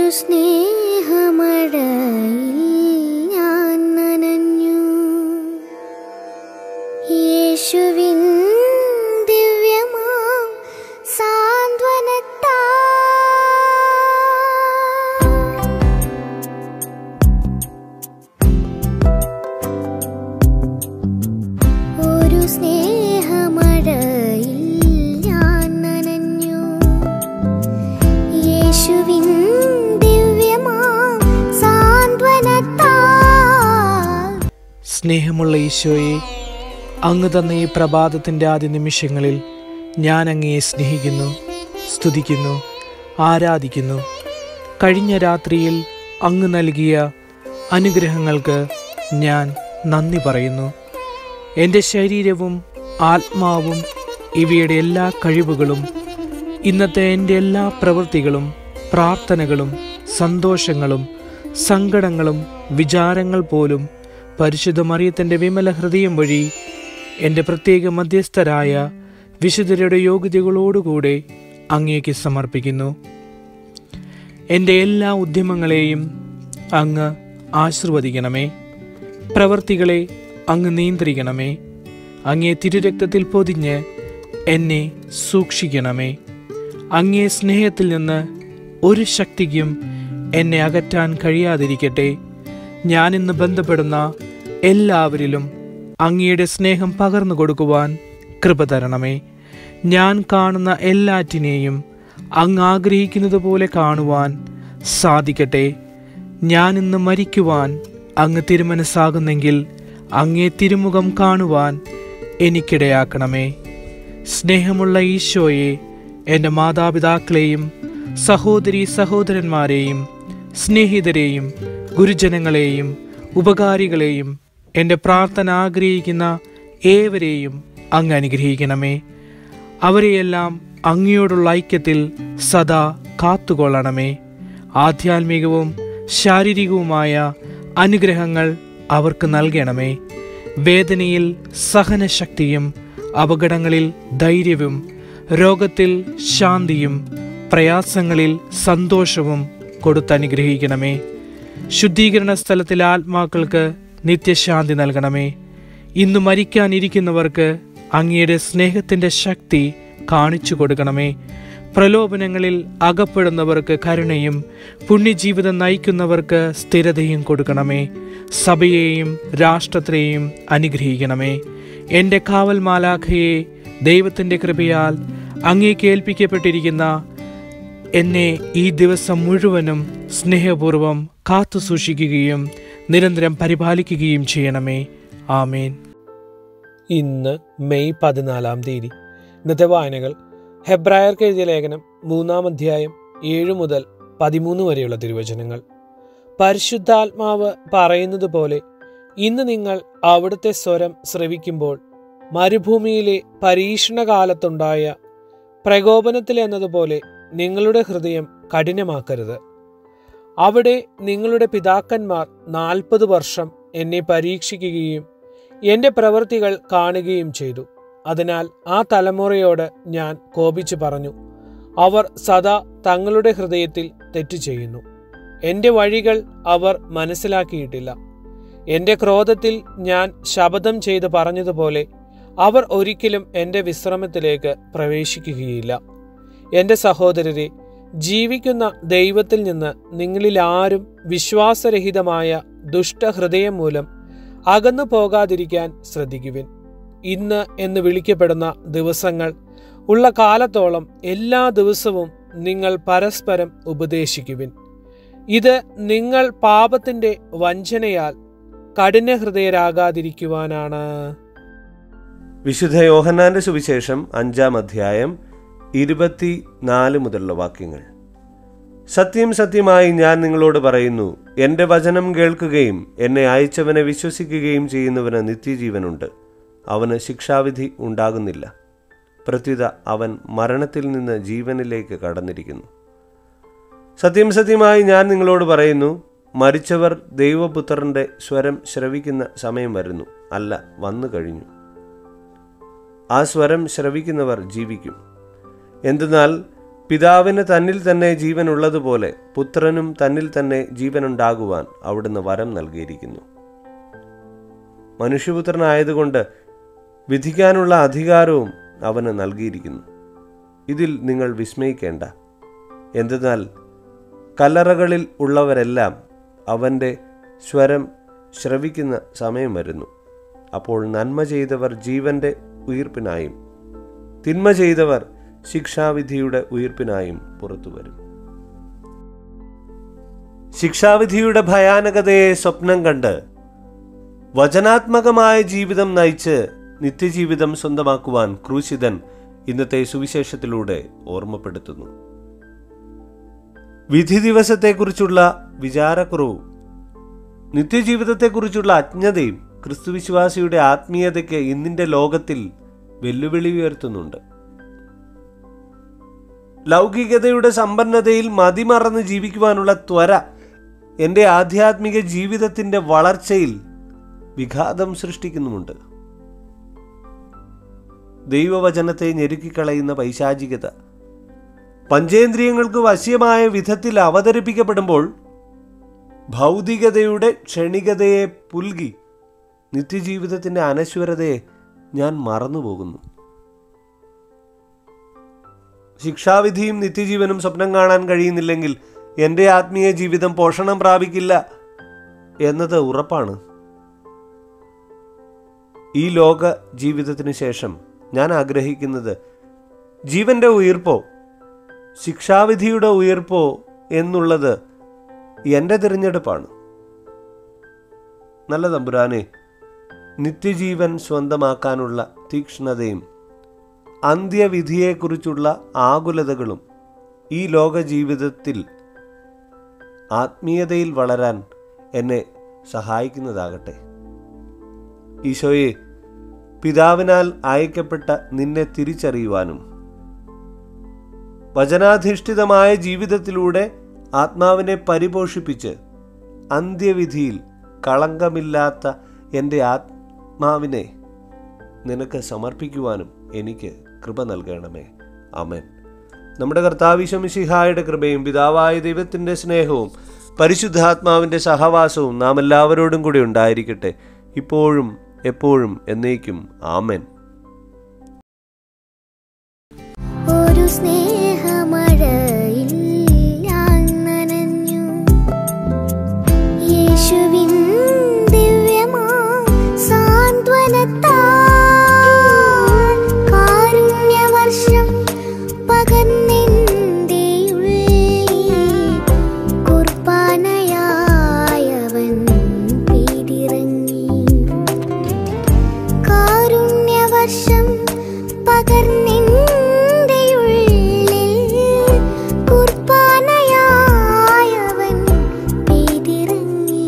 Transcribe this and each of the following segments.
ഒരു സ്നേഹമഴയിൽ ഞാൻ നനഞ്ഞു യേശുവിൻ ദിവ്യമാം സാന്ത്വനത്താ ഒരു സ്നേഹമഴയിൽ ഞാൻ നനഞ്ഞു യേശുവിൻ ദിവ്യമാം സാന്ത്വനത്താൽ സ്നേഹമുള്ള ഈശോയെ അങ്ങ് തന്ന ഈ പ്രഭാതത്തിൻ്റെ ആദ്യ നിമിഷങ്ങളിൽ ഞാൻ അങ്ങയെ സ്നേഹിക്കുന്നു സ്തുതിക്കുന്നു ആരാധിക്കുന്നു കഴിഞ്ഞ രാത്രിയിൽ അങ്ങ് നൽകിയ അനുഗ്രഹങ്ങൾക്ക് ഞാൻ നന്ദി പറയുന്നു എൻ്റെ ശരീരവും ആത്മാവും ഇവയുടെ എല്ലാ കഴിവുകളും ഇന്നത്തെ എൻ്റെ എല്ലാ പ്രവൃത്തികളും പ്രാർത്ഥനകളും സന്തോഷങ്ങളും സങ്കടങ്ങളും വിചാരങ്ങൾ പോലും പരിശുദ്ധ മറിയത്തിൻ്റെ വിമല ഹൃദയം വഴി എൻ്റെ പ്രത്യേക മധ്യസ്ഥരായ വിശുദ്ധരുടെ യോഗ്യതകളോടുകൂടെ അങ്ങേക്ക് സമർപ്പിക്കുന്നു എൻ്റെ എല്ലാ ഉദ്യമങ്ങളെയും അങ്ങ് ആശീർവദിക്കണമേ പ്രവർത്തികളെ അങ്ങ് നിയന്ത്രിക്കണമേ അങ്ങേ തിരുരക്തത്തിൽ പൊതിഞ്ഞ് എന്നെ സൂക്ഷിക്കണമേ അങ്ങേ സ്നേഹത്തിൽ നിന്ന് ഒരു ശക്തിക്കും എന്നെ അകറ്റാൻ കഴിയാതിരിക്കട്ടെ ഞാനിന്ന് ബന്ധപ്പെടുന്ന എല്ലാവരിലും അങ്ങയുടെ സ്നേഹം പകർന്നു കൊടുക്കുവാൻ കൃപ തരണമേ ഞാൻ കാണുന്ന എല്ലാറ്റിനെയും അങ്ങ് ആഗ്രഹിക്കുന്നത് പോലെ കാണുവാൻ സാധിക്കട്ടെ ഞാൻ ഇന്ന് മരിക്കുവാൻ അങ്ങ് തിരുമനസ്സാകുന്നെങ്കിൽ അങ്ങേ തിരുമുഖം കാണുവാൻ എനിക്കിടയാക്കണമേ സ്നേഹമുള്ള ഈശോയെ എൻ്റെ മാതാപിതാക്കളെയും സഹോദരി സഹോദരന്മാരെയും സ്നേഹിതരെയും ഗുരുജനങ്ങളെയും ഉപകാരികളെയും എൻ്റെ പ്രാർത്ഥന ആഗ്രഹിക്കുന്ന ഏവരെയും അങ്ങ് അനുഗ്രഹിക്കണമേ അവരെയെല്ലാം അങ്ങയോടുള്ള ഐക്യത്തിൽ സദാ കാത്തുകൊള്ളണമേ ആധ്യാത്മികവും ശാരീരികവുമായ അനുഗ്രഹങ്ങൾ അവർക്ക് നൽകണമേ വേദനയിൽ സഹനശക്തിയും അപകടങ്ങളിൽ ധൈര്യവും രോഗത്തിൽ ശാന്തിയും പ്രയാസങ്ങളിൽ സന്തോഷവും കൊടുത്തനുഗ്രഹിക്കണമേ ശുദ്ധീകരണ സ്ഥലത്തിലെ ആത്മാക്കൾക്ക് നിത്യശാന്തി നൽകണമേ ഇന്ന് മരിക്കാനിരിക്കുന്നവർക്ക് അങ്ങയുടെ സ്നേഹത്തിൻ്റെ ശക്തി കാണിച്ചു കൊടുക്കണമേ പ്രലോഭനങ്ങളിൽ അകപ്പെടുന്നവർക്ക് കരുണയും പുണ്യജീവിതം നയിക്കുന്നവർക്ക് സ്ഥിരതയും കൊടുക്കണമേ സഭയെയും രാഷ്ട്രത്തെയും അനുഗ്രഹിക്കണമേ എൻ്റെ കാവൽ മാലാഖയെ ദൈവത്തിൻ്റെ കൃപയാൽ അങ്ങേക്ക് ഏൽപ്പിക്കപ്പെട്ടിരിക്കുന്ന എന്നെ ഈ ദിവസം മുഴുവനും സ്നേഹപൂർവം കാത്തു സൂക്ഷിക്കുകയും നിരന്തരം പരിപാലിക്കുകയും ചെയ്യണമേ ആമേൻ ഇന്ന് മെയ് പതിനാലാം തീയതി ഇന്നത്തെ വായനകൾ ഹെബ്രായർക്ക് എഴുതിയ ലേഖനം മൂന്നാം അധ്യായം ഏഴ് മുതൽ പതിമൂന്ന് വരെയുള്ള തിരുവചനങ്ങൾ പരിശുദ്ധാത്മാവ് പറയുന്നത് പോലെ ഇന്ന് നിങ്ങൾ അവിടുത്തെ സ്വരം ശ്രവിക്കുമ്പോൾ മരുഭൂമിയിലെ പരീക്ഷണകാലത്തുണ്ടായ പ്രകോപനത്തിൽ എന്നതുപോലെ നിങ്ങളുടെ ഹൃദയം കഠിനമാക്കരുത് അവിടെ നിങ്ങളുടെ പിതാക്കന്മാർ നാൽപ്പത് വർഷം എന്നെ പരീക്ഷിക്കുകയും എൻ്റെ പ്രവൃത്തികൾ കാണുകയും ചെയ്തു അതിനാൽ ആ തലമുറയോട് ഞാൻ കോപിച്ചു പറഞ്ഞു അവർ സദാ തങ്ങളുടെ ഹൃദയത്തിൽ തെറ്റു ചെയ്യുന്നു എൻ്റെ വഴികൾ അവർ മനസ്സിലാക്കിയിട്ടില്ല എൻ്റെ ക്രോധത്തിൽ ഞാൻ ശപഥം ചെയ്ത് പറഞ്ഞതുപോലെ അവർ ഒരിക്കലും എൻ്റെ വിശ്രമത്തിലേക്ക് പ്രവേശിക്കുകയില്ല എൻ്റെ സഹോദരരെ ജീവിക്കുന്ന ദൈവത്തിൽ നിന്ന് നിങ്ങളിൽ ആരും വിശ്വാസരഹിതമായ ദുഷ്ടഹൃദയം മൂലം അകന്നു പോകാതിരിക്കാൻ ശ്രദ്ധിക്കുവിൻ ഇന്ന് എന്ന് വിളിക്കപ്പെടുന്ന ദിവസങ്ങൾ ഉള്ള കാലത്തോളം എല്ലാ ദിവസവും നിങ്ങൾ പരസ്പരം ഉപദേശിക്കുവിൻ ഇത് നിങ്ങൾ പാപത്തിന്റെ വഞ്ചനയാൽ കഠിന ഹൃദയരാകാതിരിക്കുവാനാണ് വിശുദ്ധ യോഹന്നാന്റെ സുവിശേഷം അഞ്ചാം അധ്യായം ഇരുപത്തി നാല് മുതലുള്ള വാക്യങ്ങൾ സത്യം സത്യമായി ഞാൻ നിങ്ങളോട് പറയുന്നു എൻ്റെ വചനം കേൾക്കുകയും എന്നെ അയച്ചവനെ വിശ്വസിക്കുകയും ചെയ്യുന്നവന് നിത്യജീവനുണ്ട് അവന് ശിക്ഷാവിധി ഉണ്ടാകുന്നില്ല പ്രത്യുത അവൻ മരണത്തിൽ നിന്ന് ജീവനിലേക്ക് കടന്നിരിക്കുന്നു സത്യം സത്യമായി ഞാൻ നിങ്ങളോട് പറയുന്നു മരിച്ചവർ ദൈവപുത്രന്റെ സ്വരം ശ്രവിക്കുന്ന സമയം വരുന്നു അല്ല വന്നു കഴിഞ്ഞു ആ സ്വരം ശ്രവിക്കുന്നവർ ജീവിക്കും എന്തെന്നാൽ പിതാവിന് തന്നിൽ തന്നെ ജീവനുള്ളതുപോലെ പുത്രനും തന്നിൽ തന്നെ ജീവനുണ്ടാകുവാൻ അവിടുന്ന് വരം നൽകിയിരിക്കുന്നു മനുഷ്യപുത്രനായതുകൊണ്ട് വിധിക്കാനുള്ള അധികാരവും അവന് നൽകിയിരിക്കുന്നു ഇതിൽ നിങ്ങൾ വിസ്മയിക്കേണ്ട എന്തെന്നാൽ കല്ലറകളിൽ ഉള്ളവരെല്ലാം അവൻ്റെ സ്വരം ശ്രവിക്കുന്ന സമയം വരുന്നു അപ്പോൾ നന്മ ചെയ്തവർ ജീവന്റെ ഉയിർപ്പിനായും തിന്മ ചെയ്തവർ ശിക്ഷാവിധിയുടെ ഉയിർപ്പിനായും പുറത്തു വരും ശിക്ഷാവിധിയുടെ ഭയാനകതയെ സ്വപ്നം കണ്ട് വചനാത്മകമായ ജീവിതം നയിച്ച് നിത്യജീവിതം സ്വന്തമാക്കുവാൻ ക്രൂശിതൻ ഇന്നത്തെ സുവിശേഷത്തിലൂടെ ഓർമ്മപ്പെടുത്തുന്നു വിധി ദിവസത്തെക്കുറിച്ചുള്ള വിചാരക്കുറവും നിത്യജീവിതത്തെക്കുറിച്ചുള്ള അജ്ഞതയും ക്രിസ്തുവിശ്വാസിയുടെ ആത്മീയതയ്ക്ക് ഇന്നിന്റെ ലോകത്തിൽ വെല്ലുവിളി ഉയർത്തുന്നുണ്ട് ലൗകികതയുടെ സമ്പന്നതയിൽ മതിമറന്ന് ജീവിക്കുവാനുള്ള ത്വര എൻ്റെ ആധ്യാത്മിക ജീവിതത്തിൻ്റെ വളർച്ചയിൽ വിഘാതം സൃഷ്ടിക്കുന്നുമുണ്ട് ദൈവവചനത്തെ ഞെരുക്കിക്കളയുന്ന പൈശാചികത പഞ്ചേന്ദ്രിയങ്ങൾക്ക് വശ്യമായ വിധത്തിൽ അവതരിപ്പിക്കപ്പെടുമ്പോൾ ഭൗതികതയുടെ ക്ഷണികതയെ പുൽകി നിത്യജീവിതത്തിൻ്റെ അനശ്വരതയെ ഞാൻ മറന്നുപോകുന്നു ശിക്ഷാവിധിയും നിത്യജീവനും സ്വപ്നം കാണാൻ കഴിയുന്നില്ലെങ്കിൽ എൻ്റെ ആത്മീയ ജീവിതം പോഷണം പ്രാപിക്കില്ല എന്നത് ഉറപ്പാണ് ഈ ലോക ജീവിതത്തിന് ശേഷം ഞാൻ ആഗ്രഹിക്കുന്നത് ജീവന്റെ ഉയർപ്പോ ശിക്ഷാവിധിയുടെ ഉയർപ്പോ എന്നുള്ളത് എൻ്റെ തിരഞ്ഞെടുപ്പാണ് നല്ല തമ്പുരാനെ നിത്യജീവൻ സ്വന്തമാക്കാനുള്ള തീക്ഷ്ണതയും അന്ത്യവിധിയെക്കുറിച്ചുള്ള ആകുലതകളും ഈ ലോക ജീവിതത്തിൽ ആത്മീയതയിൽ വളരാൻ എന്നെ സഹായിക്കുന്നതാകട്ടെ ഈശോയെ പിതാവിനാൽ അയക്കപ്പെട്ട നിന്നെ തിരിച്ചറിയുവാനും വചനാധിഷ്ഠിതമായ ജീവിതത്തിലൂടെ ആത്മാവിനെ പരിപോഷിപ്പിച്ച് അന്ത്യവിധിയിൽ കളങ്കമില്ലാത്ത എൻ്റെ ആത്മാവിനെ നിനക്ക് സമർപ്പിക്കുവാനും എനിക്ക് കൃപ നൽകണമേ ആമേൻ നമ്മുടെ കർത്താവിശമിഷിഹായുടെ കൃപയും പിതാവായ ദൈവത്തിൻ്റെ സ്നേഹവും പരിശുദ്ധാത്മാവിൻ്റെ സഹവാസവും നാം എല്ലാവരോടും കൂടി ഉണ്ടായിരിക്കട്ടെ ഇപ്പോഴും എപ്പോഴും എന്നേക്കും ആമേൻ ഒരു സ്നേഹമഴയിൽ ഞാൻ നനഞ്ഞു യേശുവിൻ ദിവ്യമാ സാന്ത്വനത്താൽ കാരുണ്യവർഷം പകർന്നെന്റെ ഉള്ളിൽ കുർബാനയായവൻ പെയ്തിറങ്ങി കാരുണ്യവർഷം പകർന്നെന്റെ ഉള്ളിൽ കുർബാനയായവൻ പെയ്തിറങ്ങി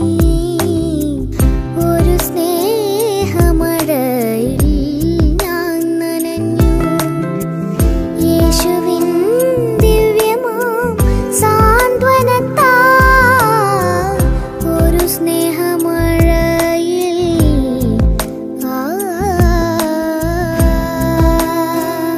ഒരു സ്നേഹമഴയിൽ ഞാൻ നനഞ്ഞു യേശുവിൻ ദിവ്യമാം സാന്ത്വനത്താൽ ഒരു സ്നേഹമഴയിൽ ആ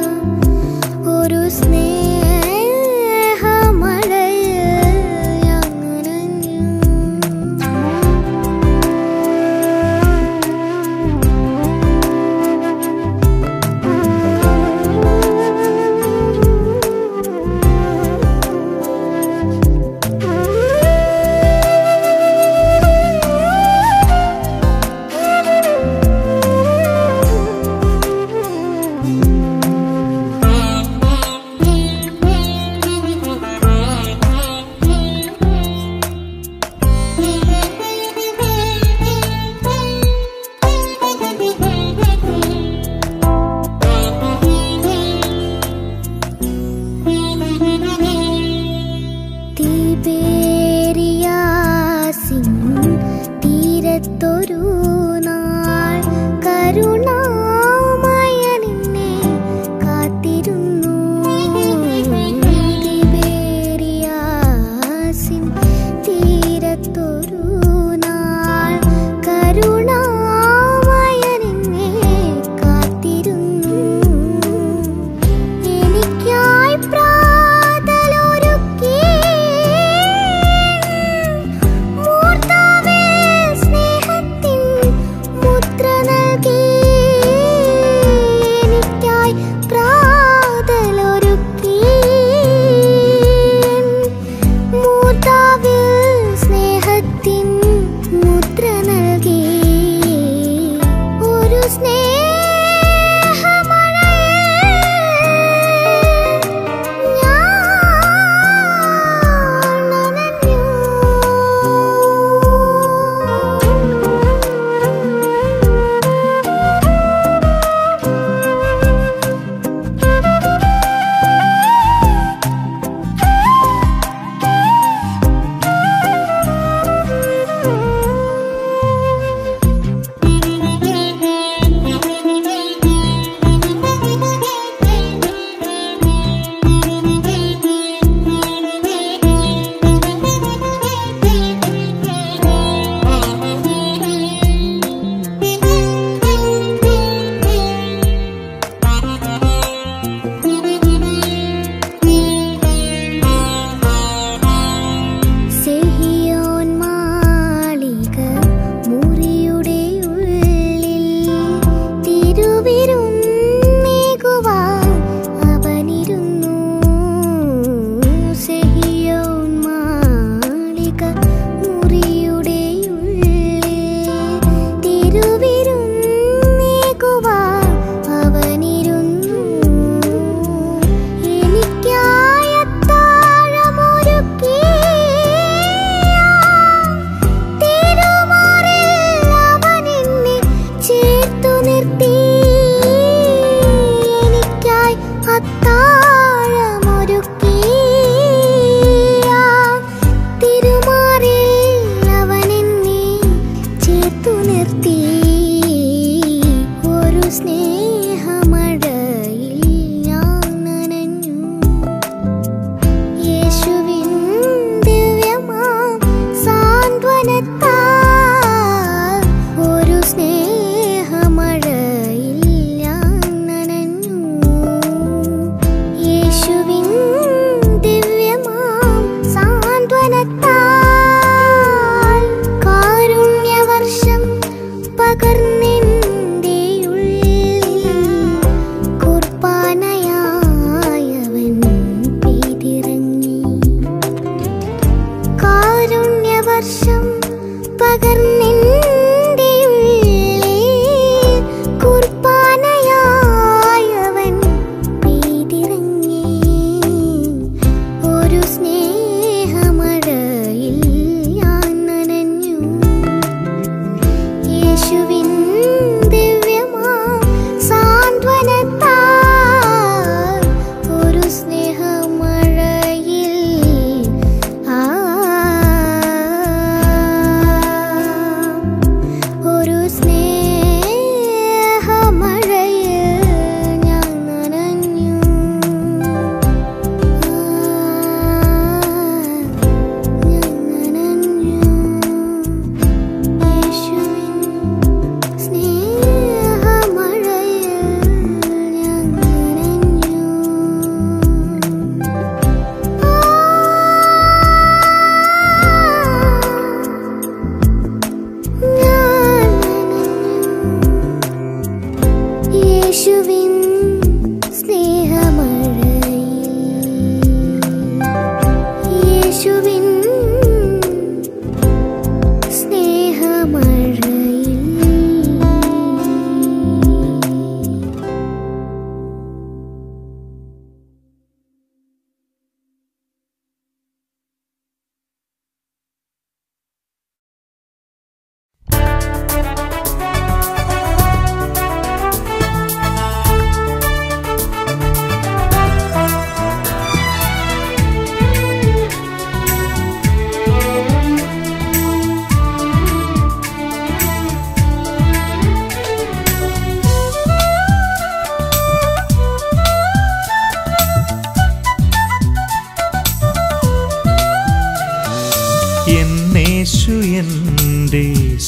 എന്നേശു എൻ്റെ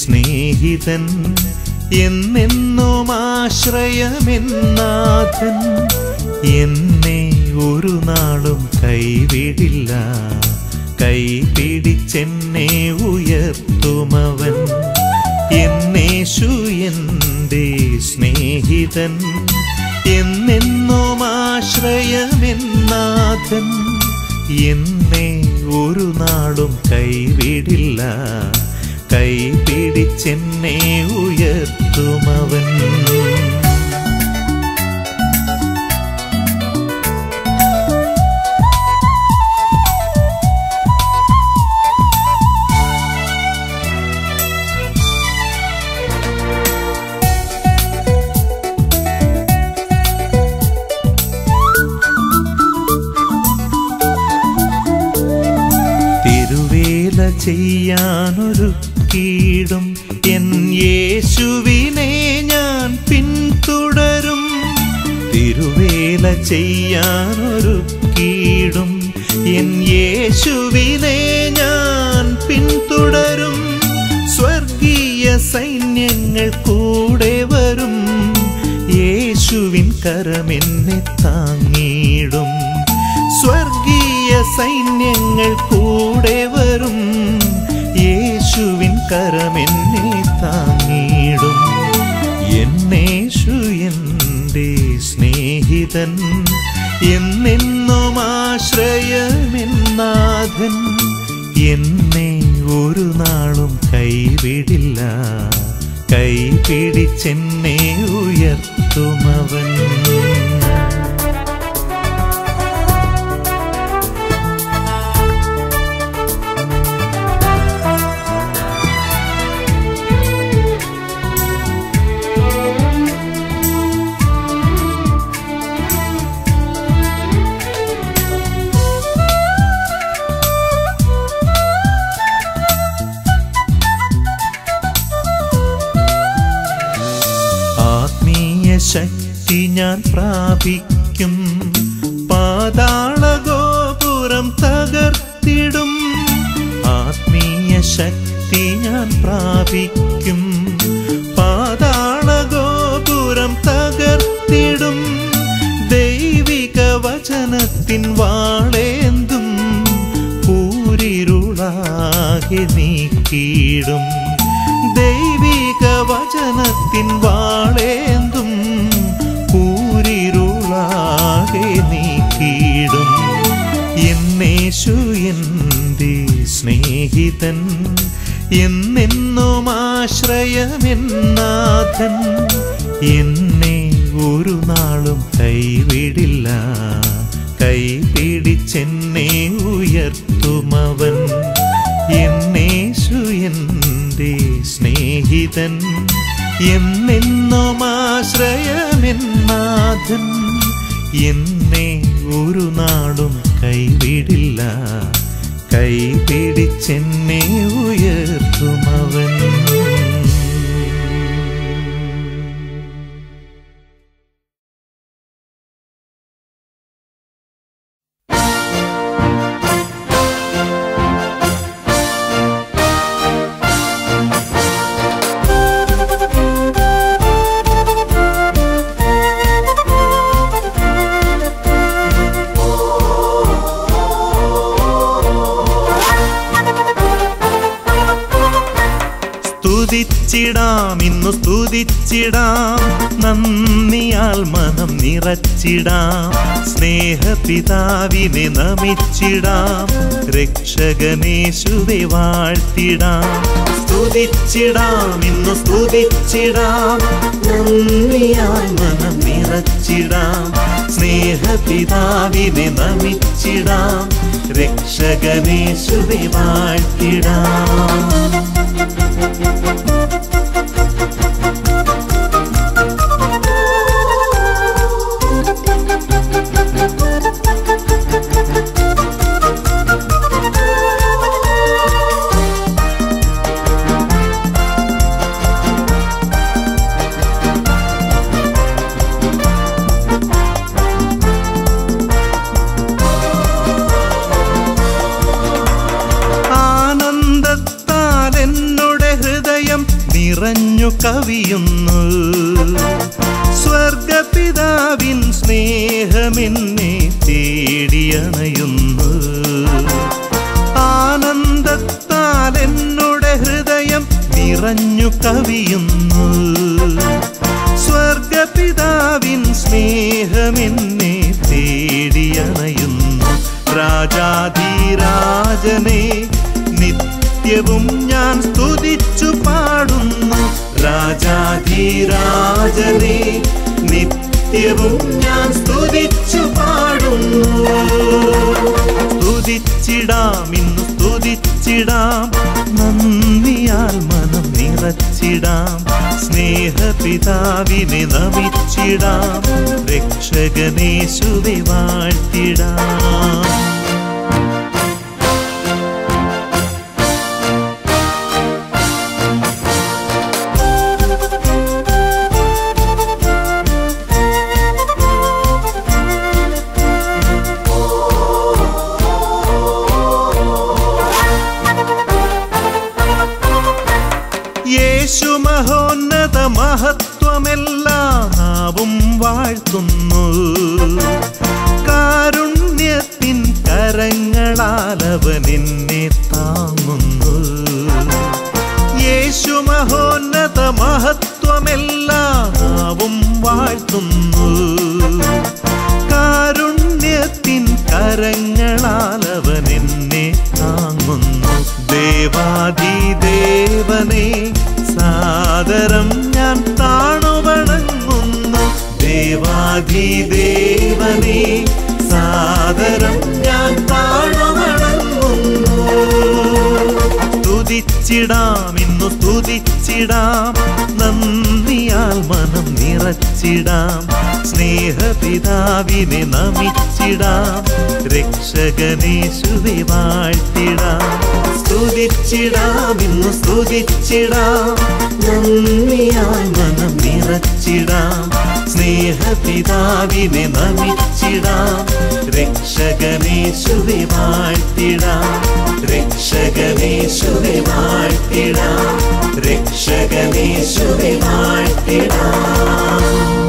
സ്നേഹിതൻ എന്നെന്നും ആശ്രയമെന്നാഥൻ എന്നെ ഒരു നാളും കൈവിടില്ല കൈപിടിച്ചെന്നെ ഉയർത്തുമവൻ എന്നേശു എൻ്റെ സ്നേഹിതൻ എന്നെന്നും ആശ്രയമെന്നാഥൻ എന്നെ ഒരു നാളും കൈവിടില്ല കൈപിടിച്ചെന്നെ ഉയർത്തുമവൻ തിരുവേല ചെയ്യാനൊരുക്കിയിടും എൻ യേശുവിനെ ഞാൻ പിന്തുടരും തിരുവേല ചെയ്യാനൊരുക്കിയിടും എൻ യേശുവിനെ ഞാൻ പിന്തുടരും സ്വർഗീയ സൈന്യങ്ങൾ കൂടെ വരും യേശുവിൻ കരമെന്നെ താങ്ങിയിടും സ്വർഗീയ സൈന്യങ്ങൾ കൂടെ വരും യേശുവിൻ കരമെന്നെ താങ്ങിയിടും എന്നേശു എൻ്റെ സ്നേഹിതൻ എന്നെന്നും ആശ്രയമെന്നാഥൻ എന്നെ ഒരു നാളും കൈവിടില്ല കൈപിടിച്ചെന്നെ ഉയർത്തുമവൻ ആത്മീയ ശക്തി ഞാൻ പ്രാപിക്കും പാതാളഗോപുരം തകർത്തിടും ആത്മീയ ശക്തി ഞാൻ പ്രാപിക്കും പാതാളഗോപുരം തകർത്തിടും ദൈവിക വചനത്തിൻ വാളേന്തും പൂരിരുളാകെ നീക്കിയിടും ദൈവിക വചനത്തിൻ വാളേന്തും പൂരിരുളാകെ നീക്കിയിടും എന്നേശു എൻ്റെ സ്നേഹിതൻ എന്നെന്നും ആശ്രയമെന്നാഥൻ എന്നെ ഒരു നാളും കൈവിടില്ല കൈപിടിച്ചെന്നെ ഉയർത്തുമവൻ എന്നേശു എൻ്റെ സ്നേഹിതൻ എന്നെന്നും ആശ്രയമെന്നാഥൻ എന്നെ ഒരു നാളും കൈവിടില്ല കൈപിടിച്ചെന്നെ ഉയർത്തുമവൻ സ്തുതിച്ചിടാം ഇന്നു സ്തുതിച്ചിടാം നന്ദിയാൽ മനം നിറച്ചിടാം സ്നേഹപിതാവിനെ നമിച്ചിടാം രക്ഷകനേശുവെ വാഴ്ത്തിടാം സ്തുതിച്ചിടാം ഇന്നു സ്തുതിച്ചിടാം നന്ദിയാൽ മനം നിറച്ചിടാം സ്നേഹപിതാവിനെ നമിച്ചിടാം രക്ഷകനേശുവെ വാഴ്ത്തിടാം ആനന്ദത്താൽ എന്നോട് ഹൃദയം നിറഞ്ഞു കവിയുന്നു സ്വർഗപിതാവിൻ സ്നേഹമെന്നെ തേടിയണയുന്നു ആനന്ദത്താൽ എന്നോട് ഹൃദയം നിറഞ്ഞു കവിയുന്നു സ്വർഗപിതാവിൻ സ്നേഹമെന്നെ തേടിയണയുന്നു രാജാധീരാജനെ നിത്യവും ഞാൻ സ്തുതിച്ചു രാജനെ നിത്യവും ഞാൻ സ്തുതിച്ചു പാടുന്നു സ്തുതിച്ചിടാം ഇന്ന് സ്തുതിച്ചിടാം നന്ദിയാൽ മനം നിറച്ചിടാം സ്നേഹപിതാവിനെ നമിച്ചിടാം രക്ഷകനേശുവെ വാഴ്ത്തിടാം യേശു മഹോന്നത മഹത്വമെല്ലാം നാവും വാഴ്ത്തുന്നു കാരുണ്യത്തിൻ കരങ്ങളാൽ അവൻ എന്നെ താങ്ങുന്നു യേശു മഹോന്നത മഹത്വമെല്ലാം നാവും വാഴ്ത്തുന്നു കാരുണ്യത്തിൻ കരങ്ങളാൽ അവൻ എന്നെ താങ്ങുന്നു ദേവാധിദേവനെ സാദരം ഞാൻ താണുവണങ്ങുന്നു ദേവാധിദേവനെ സാദരം ഞാൻ താണുവണങ്ങുന്നു സ്തുതിച്ചിടാം ഇന്നു സ്തുതിച്ചിടാം നന്ദിയാൽ മനം നിറച്ചിടാം സ്നേഹപിതാവിനെ നമിച്ചിടാം രക്ഷകനേശുവെ വാഴ്ത്തിടാം സ്തുതിച്ചിടാം ഇന്നു സ്തുതിച്ചിടാം നന്ദിയാൽ മനം നിറച്ചിടാം സ്നേഹപിതാവിനെ നമിച്ചിടാം രക്ഷകനേശുവെ വാഴ്ത്തിടാം രക്ഷകനേശുവെ വാഴ്ത്തിടാം രക്ഷകനേശുവെ വാഴ്ത്തിടാം